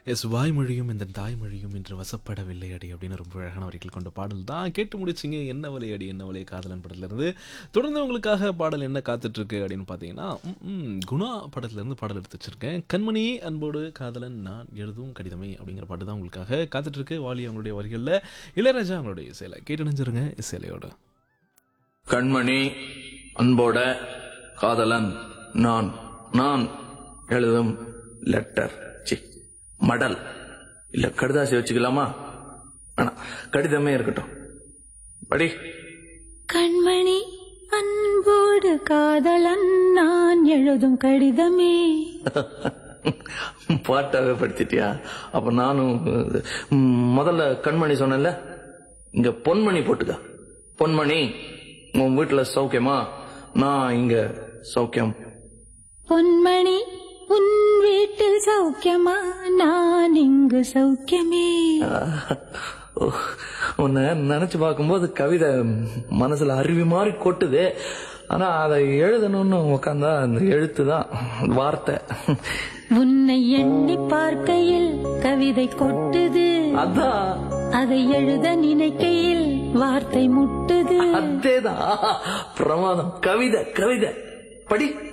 S வாய்மொழியும் இந்த தாய்மொழியும் இன்று வசப்படவில்லை அடி அப்படின்னு ரொம்ப அழகான வரிகள் கொண்ட பாடல் தான் கேட்டு முடிச்சிங்க என்ன வலை அடி என்ன வலை காதலன் படத்துலேருந்து தொடர்ந்து உங்களுக்காக பாடல் என்ன காத்துட்ருக்கு அப்படின்னு பார்த்தீங்கன்னா ம், ம், குணா படத்துலேருந்து பாடல் எடுத்து வச்சிருக்கேன் கண்மணி அன்போடு காதலன் நான் எழுதும் கடிதமே அப்படிங்கிற பாட்டு தான் உங்களுக்காக காத்துட்ருக்கு வாலி அவங்களுடைய வரிகளில் இளையராஜா அவங்களுடைய இசையில் கேட்டு நினைஞ்சிருங்க இசையிலையோட கண்மணி அன்போட காதலன் நான் நான் எழுதும் லெட்டர் சி மடல் இல்ல கடிதாசி வச்சுக்கலாமா வேணாம் கடிதமே இருக்கட்டும் படி கண்மணி அன்போடு காதலன் நான் எழுதும் கடிதமே பாட்டாவே படிச்சிட்டியா அப்ப நானும் ம், முதல்ல கண்மணி சொன்னேன்ல இங்க பொன்மணி போட்டுக்க பொன்மணி உன் வீட்டுல சௌக்கியமா நான் இங்க சௌக்கியம் பொன்மணி உன் வீட்டில் சௌக்கியமா நான் இங்கு சௌக்கியமே ஓ, உன்னை நினைச்சு பார்க்கும்போது கவிதை மனசுல அருவி மாதிரி கொட்டுது ஆனா அதை எழுதணும்னு உக்காந்தா அந்த எழுத்து தான் வார்த்தை உன்னை எண்ணி பார்க்கையில் கவிதை கொட்டுது அதான் அதை எழுத நினைக்கையில் வார்த்தை முட்டுது அதேதான் பிரமாதம் கவிதை கவிதை படி